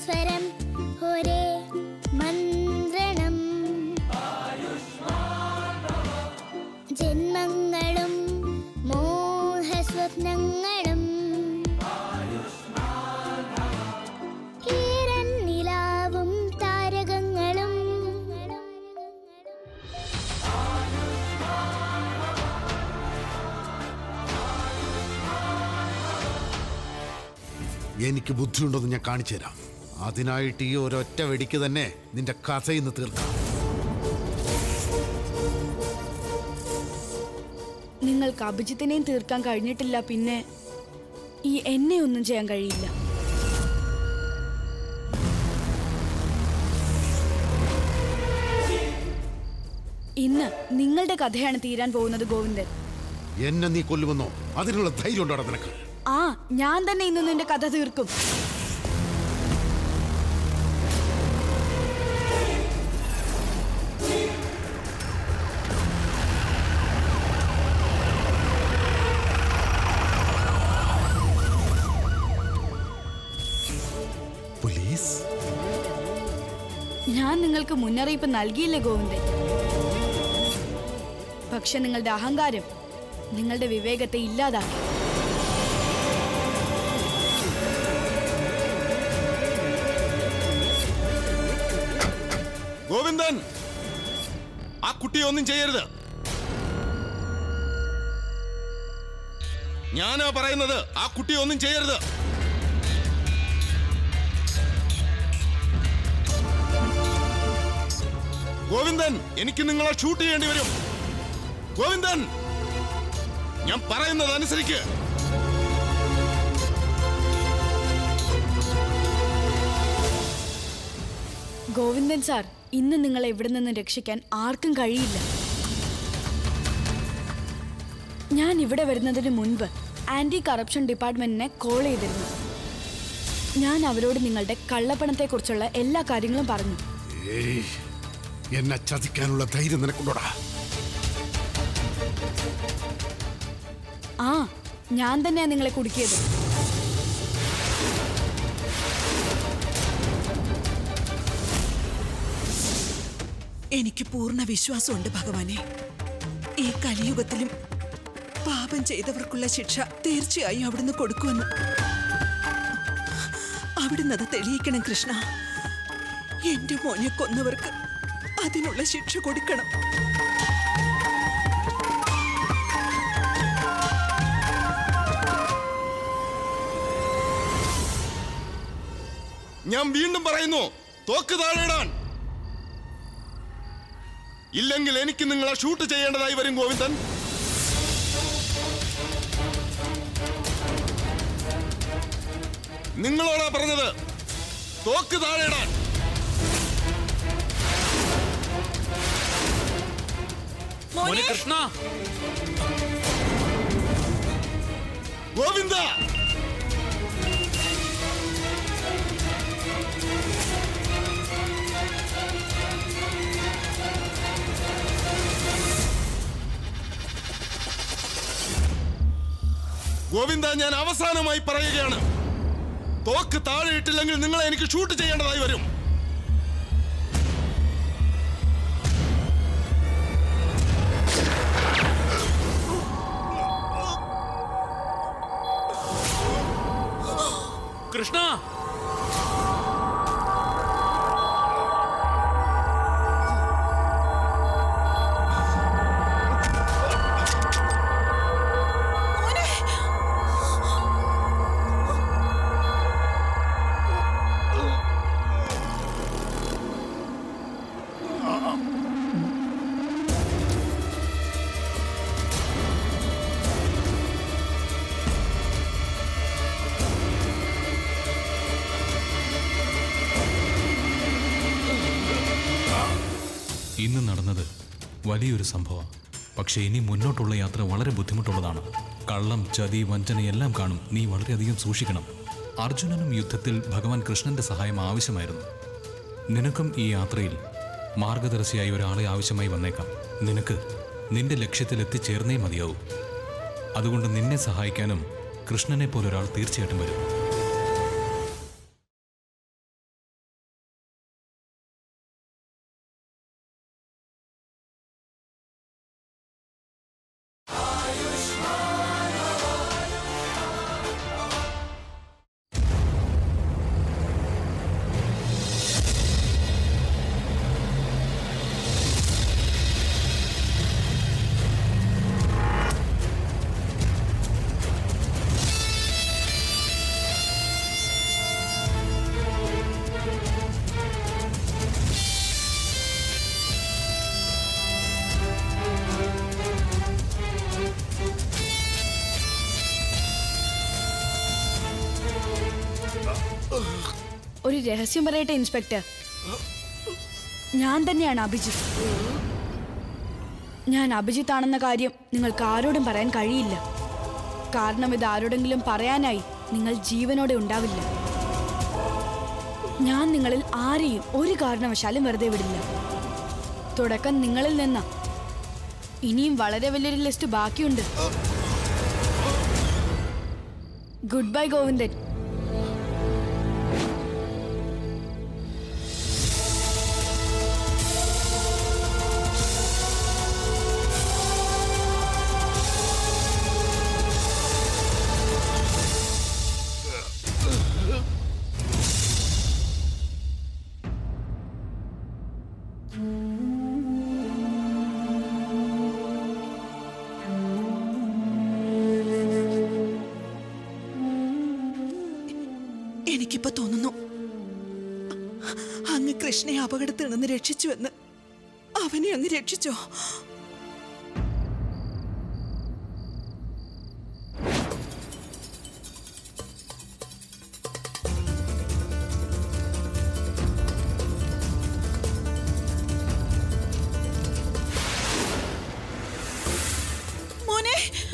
സ്വരം ഒരേ മന്ത്രണം ജന്മങ്ങളും മോഹസ്വപ്നങ്ങളും ഈരൻ നിലാവും താരകങ്ങളും എനിക്ക് ബുദ്ധിയുണ്ടെന്ന് ഞാൻ കാണിച്ചു തരാം അതിനായിട്ട് ഈ ഒരൊറ്റ വെടിക്ക് തന്നെ നിന്റെ കഥ ഇന്ന് തീർക്കാം നിങ്ങൾക്ക് അഭിജിത്തിനെയും തീർക്കാൻ കഴിഞ്ഞിട്ടില്ല പിന്നെ ഈ എന്നെ ഒന്നും ചെയ്യാൻ കഴിയില്ല ഇന്ന് നിങ്ങളുടെ കഥയാണ് തീരാൻ പോകുന്നത് ഗോവിന്ദൻ എന്നെ നീ കൊല്ലുമെന്നോ അതിനുള്ള ധൈര്യം ഉണ്ടോ നിനക്ക് ആ ഞാൻ തന്നെ ഇന്ന് നിന്റെ കഥ തീർക്കും പോലീസ് ഞാൻ നിങ്ങൾക്ക് മുന്നറിയിപ്പ് നൽകിയില്ലേ ഗോവിന്ദൻ പക്ഷെ നിങ്ങളുടെ അഹങ്കാരം നിങ്ങളുടെ വിവേകത്തെ ഇല്ലാതാക്കി ഗോവിന്ദൻ ആ കുട്ടിയെ ഒന്നും ചെയ്യരുത് ഞാനാ പറയുന്നത് ആ കുട്ടിയെ ഒന്നും ചെയ്യരുത് ഗോവിന്ദൻ എനിക്ക് നിങ്ങളെ ഷൂട്ട് ചെയ്യേണ്ടി വരും ഗോവിന്ദൻ ഞാൻ പറയുന്നത് അനുസരിക്ക് ഗോവിന്ദൻ സാർ ഇന്ന് നിങ്ങളെ ഇവിടെ നിന്ന് രക്ഷിക്കാൻ ആർക്കും കഴിയില്ല ഞാൻ ഇവിടെ വരുന്നതിന് മുൻപ് ആന്റി കറപ്ഷൻ ഡിപ്പാർട്ട്മെന്റിനെ കോൾ ചെയ്തിരുന്നു ഞാൻ അവരോട് നിങ്ങളുടെ കള്ളപ്പണത്തെക്കുറിച്ചുള്ള എല്ലാ കാര്യങ്ങളും പറഞ്ഞു ഏയ് എന്നെ ചതിക്കാനുള്ള ധൈര്യം നിനക്കുണ്ടോടാ ആ ഞാൻ തന്നെയാ നിങ്ങളെ കുടുക്കിയത് എനിക്ക് പൂർണ്ണ വിശ്വാസമുണ്ട് ഭഗവാനെ ഈ കലിയുഗത്തിലും പാപം ചെയ്തവർക്കുള്ള ശിക്ഷ തീർച്ചയായും അവിടുന്ന് കൊടുക്കുമെന്ന് അവിടുന്ന് അത് തെളിയിക്കണം കൃഷ്ണ എന്റെ മോനെ കൊന്നവർക്ക് അതിനുള്ള ശിക്ഷ കൊടുക്കണം ഞാൻ വീണ്ടും പറയുന്നു തോക്ക് താഴെയിടാൻ ഇല്ലെങ്കിൽ എനിക്ക് നിങ്ങളെ ഷൂട്ട് ചെയ്യേണ്ടതായി വരും ഗോവിന്ദൻ നിങ്ങളോടാ പറഞ്ഞത് തോക്ക് താഴെയിടാൻ മോനെ കൃഷ്ണ ഗോവിന്ദ ഗോവിന്ദ ഞാൻ അവസാനമായി പറയുകയാണ് തോക്ക് താഴെ ഇട്ടില്ലെങ്കിൽ നിങ്ങളെ എനിക്ക് ഷൂട്ട് ചെയ്യേണ്ടതായി വരും കൃഷ്ണ ഇന്ന് നടന്നത് വലിയൊരു സംഭവം പക്ഷേ ഇനി മുന്നോട്ടുള്ള യാത്ര വളരെ ബുദ്ധിമുട്ടുള്ളതാണ് കള്ളം ചതി വഞ്ചന എല്ലാം കാണും നീ വളരെയധികം സൂക്ഷിക്കണം അർജുനനും യുദ്ധത്തിൽ ഭഗവാൻ കൃഷ്ണന്റെ സഹായം ആവശ്യമായിരുന്നു നിനക്കും ഈ യാത്രയിൽ മാർഗദർശിയായി ഒരാളെ ആവശ്യമായി വന്നേക്കാം നിനക്ക് നിന്റെ ലക്ഷ്യത്തിൽ എത്തിച്ചേർന്നേ മതിയാവൂ അതുകൊണ്ട് നിന്നെ സഹായിക്കാനും കൃഷ്ണനെ പോലൊരാൾ തീർച്ചയായിട്ടും വരും ഒരു രഹസ്യം പറയട്ടെ ഇൻസ്പെക്ടർ ഞാൻ തന്നെയാണ് അഭിജിത്ത് ഞാൻ അഭിജിത്ത് ആണെന്ന കാര്യം നിങ്ങൾക്ക് ആരോടും പറയാൻ കഴിയില്ല കാരണം ഇത് ആരോടെങ്കിലും പറയാനായി നിങ്ങൾ ജീവനോടെ ഉണ്ടാവില്ല ഞാൻ നിങ്ങളിൽ ആരെയും ഒരു കാരണവശാലും വെറുതെ വിടില്ല തുടക്കം നിങ്ങളിൽ നിന്ന ഇനിയും വളരെ വലിയൊരു ലിസ്റ്റ് ബാക്കിയുണ്ട് ഗുഡ് ബൈ ഗോവിന്ദൻ എനിക്കിപ്പോ തോന്നുന്നു അങ്ങ് കൃഷ്ണയെ അപകടത്തിൽ നിന്ന് രക്ഷിച്ചു എന്ന് അവനെ അങ്ങ് രക്ഷിച്ചോ മോനെ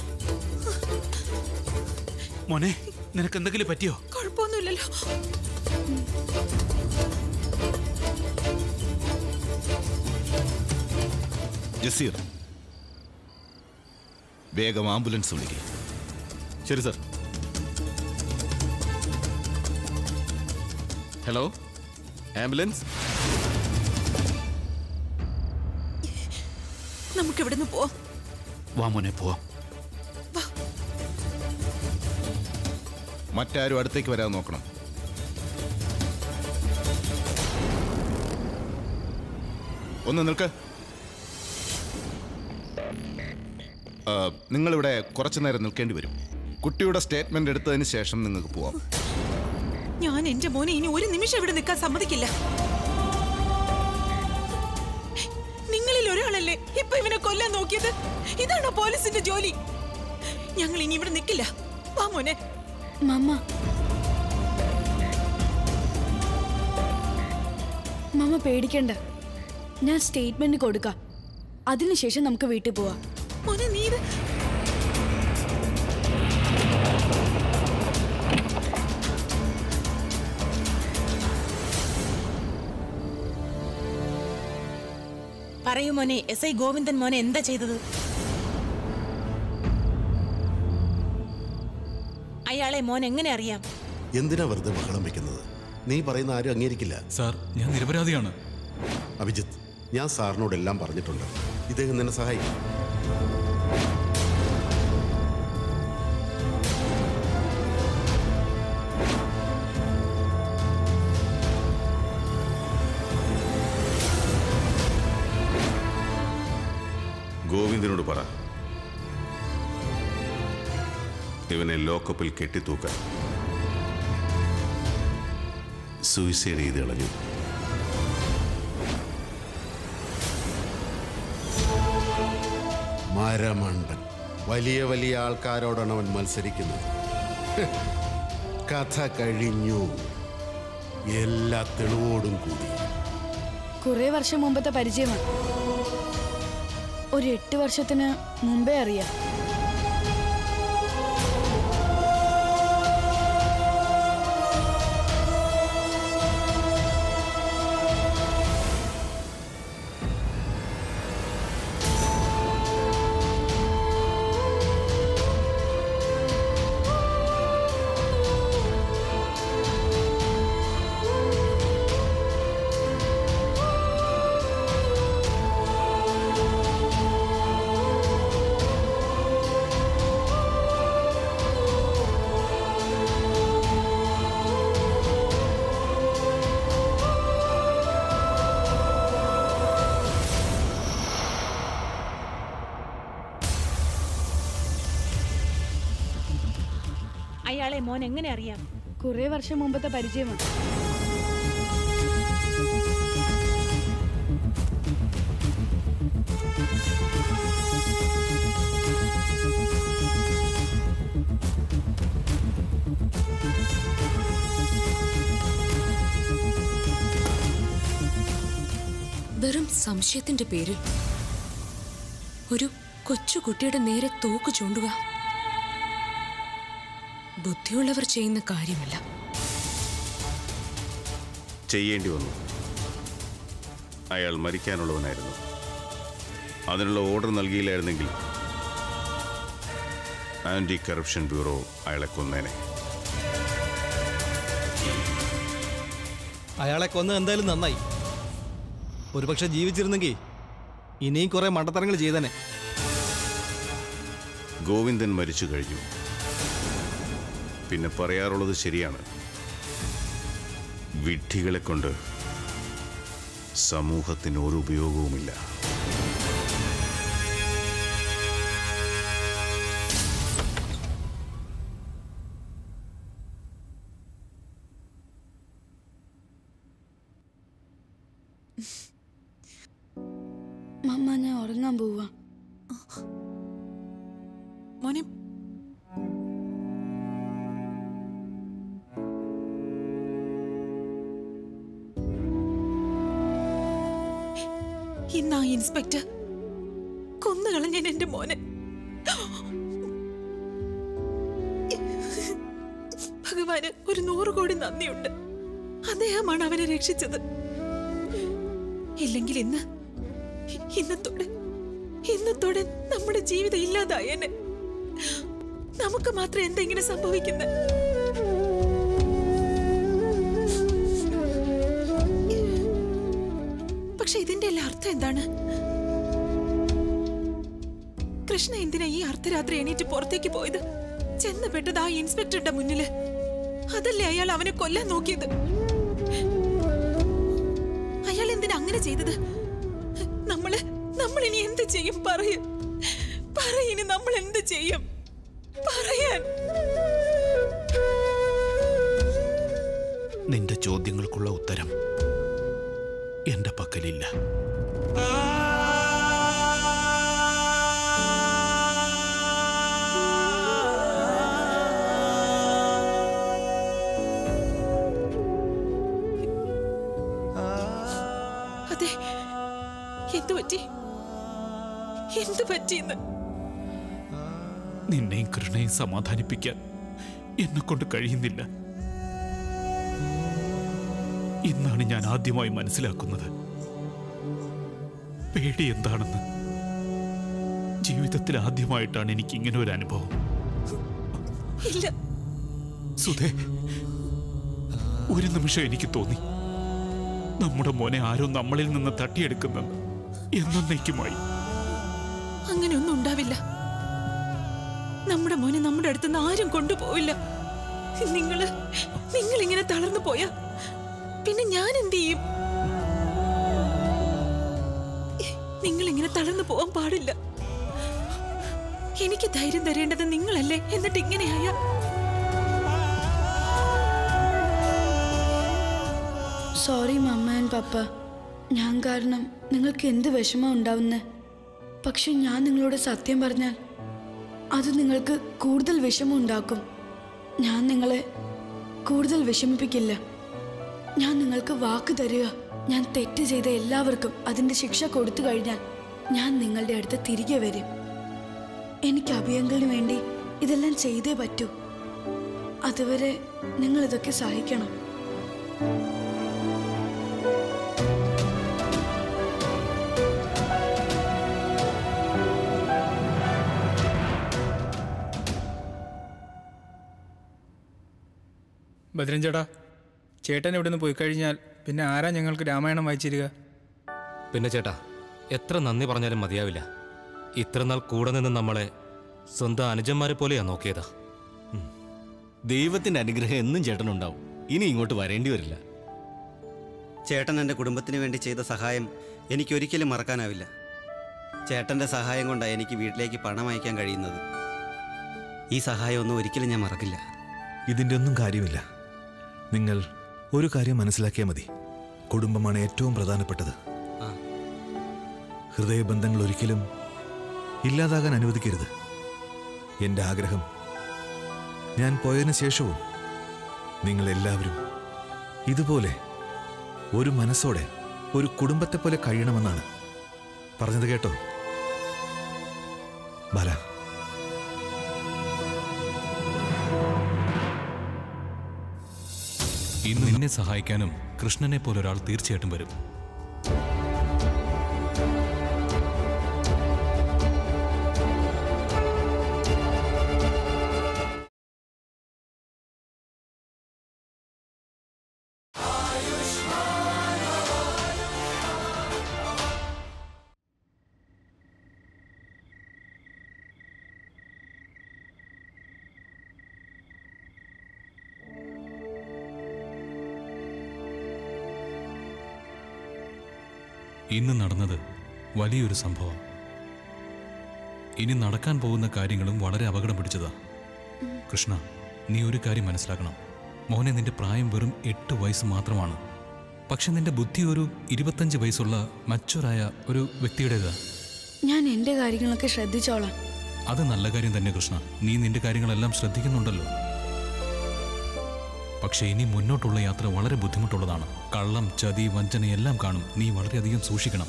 മോനെ നിനക്ക് എന്തെങ്കിലും പറ്റിയോ കുഴപ്പമൊന്നുമില്ലല്ലോ ജസീർ വേഗം ആംബുലൻസ് വിളിക്കുക ശരി സർ ഹലോ ആംബുലൻസ് നമുക്ക് ഇവിടുന്ന് പോവാം വാ മോനെ പോവാം മറ്റാരും അടുത്തേക്ക് വരാൻ നോക്കണം ഒന്ന് നിൽക്ക് ആ, നിങ്ങളിവിടെ കുറച്ചു നേരം നിൽക്കേണ്ടി വരും കുട്ടിയുടെ സ്റ്റേറ്റ്മെന്റ് എടുത്തതിന് ശേഷം നിങ്ങൾക്ക് പോവാം ഞാൻ എന്റെ മോനെ ഇനി ഒരു നിമിഷം ഇവിടെ നിൽക്കാൻ സമ്മതിക്കില്ല നിങ്ങളിൽ ഒരാളല്ലേ ഇപ്പൊ ഇവനെ കൊല്ലാൻ നോക്കിയത് ഇതാണോ പോലീസിന്റെ ജോലി ഞങ്ങൾ ഇനി ഇവിടെ നിൽക്കില്ല വാ മോനെ മമ്മ മമ്മ പേടിക്കണ്ട ഞാൻ സ്റ്റേറ്റ്മെന്റ് കൊടുക്കാം അതിനുശേഷം നമുക്ക് വീട്ടിൽ പോവാം മോനെ നീ ഇത് പറയൂ മോനെ എസ് ഐ ഗോവിന്ദൻ മോനെ എന്താ ചെയ്തത് അയാളെ മോൻ എങ്ങനെ അറിയാം എന്തിനാ വെറുതെ ബഹളം വെക്കുന്നത് നീ പറയുന്ന ആരും അംഗീകരിക്കില്ല സാർ ഞാൻ നിരപരാധിയാണ് അഭിജിത്ത് ഞാൻ സാറിനോട് എല്ലാം പറഞ്ഞിട്ടുണ്ട് ഇദ്ദേഹം നിന്നെ സഹായിക്കും ഗോവിന്ദനോട് പറ ഇവനെ ലോക്കപ്പിൽ കെട്ടിത്തൂക്കാൻ സൂയിസൈഡ് ചെയ്ത് കളഞ്ഞു മരമണ്ടൻ വലിയ വലിയ ആൾക്കാരോടാണ് അവൻ മത്സരിക്കുന്നത് ഹ്, കഥ കഴിഞ്ഞു എല്ലാ തെളിവോടും കൂടി കുറെ വർഷം മുമ്പത്തെ പരിചയമാണ് ഒരു എട്ട് വർഷത്തിന് മുമ്പേ അറിയാം അയാളെ മോൻ എങ്ങനെ അറിയാം കുറെ വർഷം മുമ്പത്തെ പരിചയമാണ് വെറും സംശയത്തിന്റെ പേരിൽ ഒരു കൊച്ചുകുട്ടിയുടെ നേരെ തോക്ക് ചൂണ്ടുക ബുദ്ധിയുള്ളവർ ചെയ്യുന്ന കാര്യമല്ല ചെയ്യേണ്ടി വന്നു അയാൾ മരിക്കാനുള്ളവനായിരുന്നു അതിനുള്ള ഓർഡർ നൽകിയില്ലായിരുന്നെങ്കിൽ ആന്റി കറപ്ഷൻ ബ്യൂറോ അയാളെ കൊന്നേനെ അയാളെ കൊന്ന് എന്തായാലും നന്നായി ഒരുപക്ഷെ ജീവിച്ചിരുന്നെങ്കിൽ ഇനിയും കുറെ മണ്ടത്തരങ്ങൾ ചെയ്തനെ ഗോവിന്ദൻ മരിച്ചു കഴിഞ്ഞു പിന്നെ പറയാറുള്ളത് ശരിയാണ് വിഡ്ഢികളെ കൊണ്ട് സമൂഹത്തിന് ഒരു ഉപയോഗവുമില്ല മമ്മ ഞാൻ ഉറങ്ങാൻ പോവാ മോനെ ഇന്നാ ഇൻസ്പെക്ടർ കൊന്നുകളഞ്ഞൻ എന്റെ മോനെ ഭഗവാന് ഒരു നൂറ് കോടി നന്ദിയുണ്ട് അദ്ദേഹമാണ് അവനെ രക്ഷിച്ചത് ഇല്ലെങ്കിൽ ഇന്ന് ഇന്നത്തോടെ ഇന്നത്തോടെ നമ്മുടെ ജീവിതം ഇല്ലാതായേനെ നമുക്ക് മാത്രം എന്താ ഇങ്ങനെ സംഭവിക്കുന്നത് പക്ഷെ ഇതിന്റെ എല്ലാം അർത്ഥം എന്താണ് കൃഷ്ണ എന്തിനാ ഈ അർദ്ധരാത്രി എണീറ്റ് പുറത്തേക്ക് പോയത് ചെന്ന് പെട്ടത് ആ ഇൻസ്പെക്ടറുടെ മുന്നില് അതല്ലേ അയാൾ അവനെ കൊല്ലാൻ നോക്കിയത് അയാൾ എന്തിനാ അങ്ങനെ ചെയ്തത് നമ്മള് നമ്മൾ ഇനി എന്ത് ചെയ്യും പറയ പറയിനി നമ്മൾ എന്ത് ചെയ്യും പറയാൻ നിന്റെ ചോദ്യങ്ങൾക്കുള്ള ഉത്തരം എന്റെ പക്കലില്ല അതെ എന്തു പറ്റി എന്തു പറ്റിയെന്ന് നിന്നെയും കൃഷ്ണയും സമാധാനിപ്പിക്കാൻ എന്നെ കൊണ്ട് കഴിയുന്നില്ല ഇന്നാണ് ഞാൻ ആദ്യമായി മനസ്സിലാക്കുന്നത് പേടി എന്താണെന്ന് ജീവിതത്തിൽ ആദ്യമായിട്ടാണ് എനിക്ക് ഇങ്ങനെ ഒരു അനുഭവം ഇല്ല സുധേ ഒരു നിമിഷം എനിക്ക് തോന്നി നമ്മുടെ മോനെ ആരോ നമ്മളിൽ നിന്ന് തട്ടിയെടുക്കുന്നെന്ന് എന്നേക്കുമായി അങ്ങനെയൊന്നും ഉണ്ടാവില്ല നമ്മുടെ മോനെ നമ്മുടെ അടുത്ത് നിന്ന് ആരും കൊണ്ടുപോവില്ല നിങ്ങള് നിങ്ങൾ ഇങ്ങനെ തളർന്നു പോയാ പിന്നെ ഞാൻ എന്ത് ചെയ്യും നിങ്ങൾ ഇങ്ങനെ തളർന്നു പോവാൻ പാടില്ല എനിക്ക് ധൈര്യം തരേണ്ടത് നിങ്ങളല്ലേ എന്നിട്ട് ഇങ്ങനെയായ സോറി മമ്മ ആൻഡ് പപ്പ ഞാൻ കാരണം നിങ്ങൾക്ക് എന്ത് വിഷമം ഉണ്ടാവുന്നത് പക്ഷെ ഞാൻ നിങ്ങളോട് സത്യം പറഞ്ഞാൽ അത് നിങ്ങൾക്ക് കൂടുതൽ വിഷമം ഉണ്ടാക്കും ഞാൻ നിങ്ങളെ കൂടുതൽ വിഷമിപ്പിക്കില്ല ഞാൻ നിങ്ങൾക്ക് വാക്ക് തരിക ഞാൻ തെറ്റ് ചെയ്ത എല്ലാവർക്കും അതിൻ്റെ ശിക്ഷ കൊടുത്തു കഴിഞ്ഞാൽ ഞാൻ നിങ്ങളുടെ അടുത്ത് തിരികെ വരും എനിക്ക് അഭിയങ്കളിന് വേണ്ടി ഇതെല്ലാം ചെയ്തേ പറ്റൂ അതുവരെ നിങ്ങൾ ഇതൊക്കെ സഹിക്കണം ഭദ്രൻ ചേട്ടാ ചേട്ടൻ ഇവിടെ നിന്ന് പോയി കഴിഞ്ഞാൽ പിന്നെ ആരാ ഞങ്ങൾക്ക് രാമായണം വായിച്ചിരിക പിന്നെ ചേട്ടാ എത്ര നന്ദി പറഞ്ഞാലും മതിയാവില്ല ഇത്ര നാൾ കൂടെ നിന്ന് നമ്മളെ സ്വന്തം അനുജന്മാരെ പോലെയാ നോക്കിയതാ ദൈവത്തിന്റെ അനുഗ്രഹം എന്നും ചേട്ടനുണ്ടാവും ഇനി ഇങ്ങോട്ട് വരേണ്ടി വരില്ല ചേട്ടൻ എൻ്റെ കുടുംബത്തിന് വേണ്ടി ചെയ്ത സഹായം എനിക്കൊരിക്കലും മറക്കാനാവില്ല ചേട്ടൻ്റെ സഹായം കൊണ്ടാണ് എനിക്ക് വീട്ടിലേക്ക് പണം അയക്കാൻ കഴിയുന്നത് ഈ സഹായമൊന്നും ഒരിക്കലും ഞാൻ മറക്കില്ല ഇതിൻ്റെ ഒന്നും കാര്യമില്ല നിങ്ങൾ ഒരു കാര്യം മനസ്സിലാക്കിയാൽ മതി കുടുംബമാണ് ഏറ്റവും പ്രധാനപ്പെട്ടത് ആ. ഹൃദയബന്ധങ്ങൾ ഒരിക്കലും ഇല്ലാതാകാൻ അനുവദിക്കരുത് എൻ്റെ ആഗ്രഹം ഞാൻ പോയതിനു ശേഷവും നിങ്ങൾ എല്ലാവരും ഇതുപോലെ ഒരു മനസ്സോടെ ഒരു കുടുംബത്തെ പോലെ കഴിയണമെന്നാണ് പറഞ്ഞത് കേട്ടോ ബാല ഇന്ന് നിന്നെ സഹായിക്കാനും കൃഷ്ണനെ പോലെ ഒരാൾ തീർച്ചയായിട്ടും വരും ഇന്ന് നടന്നത് വലിയൊരു സംഭവം ഇനി നടക്കാൻ പോകുന്ന കാര്യങ്ങളും വളരെ അപകടം പിടിച്ചതാ കൃഷ്ണ നീ ഒരു കാര്യം മനസ്സിലാക്കണം മോനെ നിന്റെ പ്രായം വെറും എട്ട് വയസ്സ് മാത്രമാണ് പക്ഷെ നിന്റെ ബുദ്ധി ഒരു ഇരുപത്തഞ്ച് വയസ്സുള്ള മച്ചുറായ ഒരു വ്യക്തിയുടേതാ ഞാൻ എൻ്റെ കാര്യങ്ങളൊക്കെ ശ്രദ്ധിച്ചോളാം അത് നല്ല കാര്യം തന്നെ കൃഷ്ണ നീ നിന്റെ കാര്യങ്ങളെല്ലാം ശ്രദ്ധിക്കുന്നുണ്ടല്ലോ പക്ഷെ ഇനി മുന്നോട്ടുള്ള യാത്ര വളരെ ബുദ്ധിമുട്ടുള്ളതാണ് കള്ളം ചതി വഞ്ചന എല്ലാം കാണും നീ വളരെയധികം സൂക്ഷിക്കണം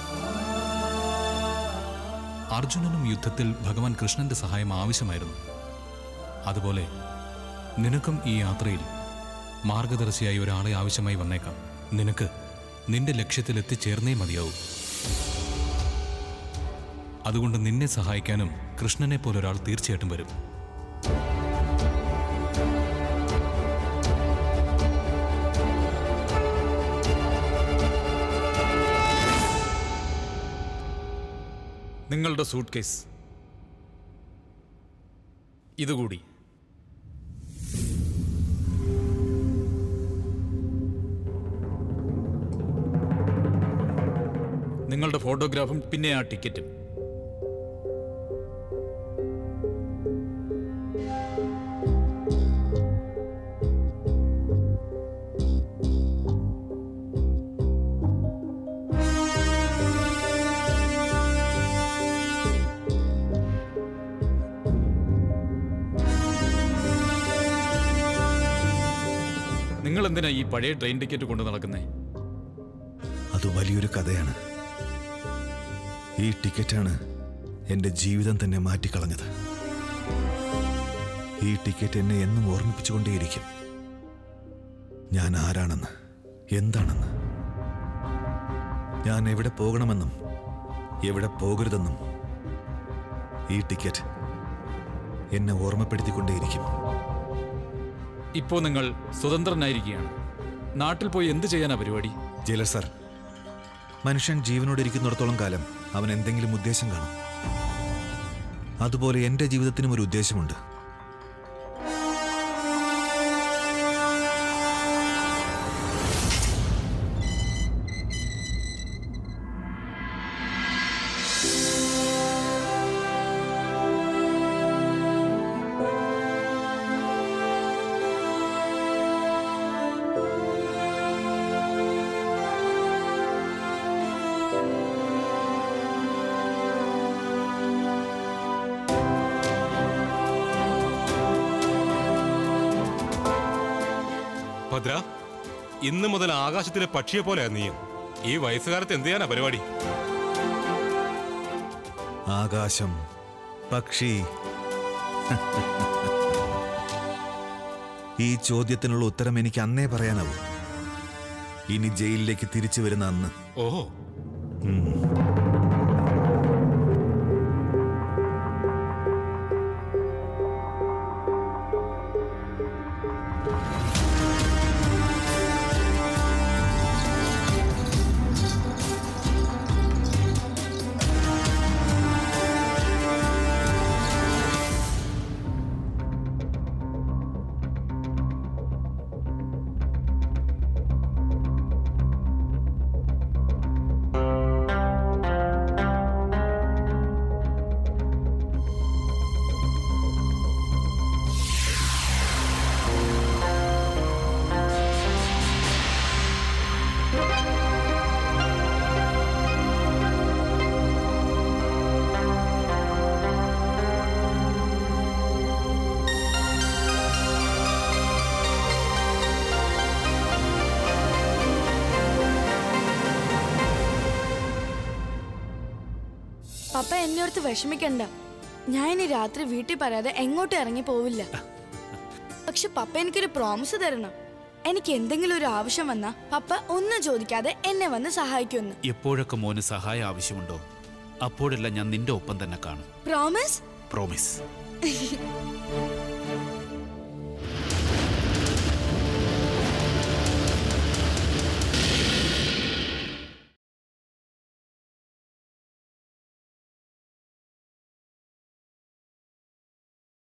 അർജുനനും യുദ്ധത്തിൽ ഭഗവാൻ കൃഷ്ണന്റെ സഹായം ആവശ്യമായിരുന്നു അതുപോലെ നിനക്കും ഈ യാത്രയിൽ മാർഗദർശിയായി ഒരാളെ ആവശ്യമായി വന്നേക്കാം നിനക്ക് നിന്റെ ലക്ഷ്യത്തിൽ എത്തിച്ചേർന്നേ മതിയാവൂ അതുകൊണ്ട് നിന്നെ സഹായിക്കാനും കൃഷ്ണനെ പോലെ ഒരാൾ തീർച്ചയായിട്ടും വരും നിങ്ങളുടെ സൂട്ട് കേസ് ഇതുകൂടി നിങ്ങളുടെ ഫോട്ടോഗ്രാഫും പിന്നെ ആ ടിക്കറ്റും നിങ്ങൾ എന്തിനാ ഈ പഴയ ട്രെയിൻ ടിക്കറ്റ് കൊണ്ട് നടക്കുന്നേ അത് വലിയൊരു കഥയാണ് ഈ ടിക്കറ്റാണ് എൻ്റെ ജീവിതം തന്നെ മാറ്റിക്കളഞ്ഞത് ഈ ടിക്കറ്റ് എന്നെ എന്നും ഓർമ്മിപ്പിച്ചുകൊണ്ടേയിരിക്കും ഞാൻ ആരാണെന്ന് എന്താണെന്ന് ഞാൻ എവിടെ പോകണമെന്നും എവിടെ പോകരുതെന്നും ഈ ടിക്കറ്റ് എന്നെ ഓർമ്മപ്പെടുത്തിക്കൊണ്ടേയിരിക്കും ഇപ്പോ നിങ്ങൾ സ്വതന്ത്രനായിരിക്കുകയാണ് നാട്ടിൽ പോയി എന്ത് ചെയ്യാനാ പരിപാടി ജയിലർ സർ മനുഷ്യൻ ജീവനോടെ ഇരിക്കുന്നിടത്തോളം കാലം അവൻ എന്തെങ്കിലും ഉദ്ദേശം കാണും അതുപോലെ എൻ്റെ ജീവിതത്തിനും ഒരു ഉദ്ദേശമുണ്ട് ഭദ്ര ഇന്ന് മുതൽ ആകാശത്തിലെ പക്ഷിയെ പോലെയാ നീയും ഈ വയസ്സുകാലത്ത് എന്ത് ചെയ്യാനാ പരിപാടി ആകാശം പക്ഷി ഈ ചോദ്യത്തിനുള്ള ഉത്തരം എനിക്ക് അന്നേ പറയാനാവും ഇനി ജയിലിലേക്ക് തിരിച്ചു വരുന്ന അന്ന് ഓഹോ ഉം. പപ്പ എന്നോർത്ത് വിഷമിക്കണ്ട ഞാൻ ഇനി രാത്രി വീട്ടിൽ പറയാതെ എങ്ങോട്ടും ഇറങ്ങി പോവില്ല പക്ഷെ പപ്പ എനിക്കൊരു പ്രോമിസ് തരണം എനിക്ക് എന്തെങ്കിലും ഒരു ആവശ്യം വന്നാ പപ്പ ഒന്നും ചോദിക്കാതെ എന്നെ വന്ന് സഹായിക്കുമെന്ന് എപ്പോഴൊക്കെ മോന് സഹായം ആവശ്യമുണ്ടോ അപ്പോഴെല്ലാം ഞാൻ നിന്റെ ഒപ്പം തന്നെ കാണും പ്രോമിസ് പ്രോമിസ്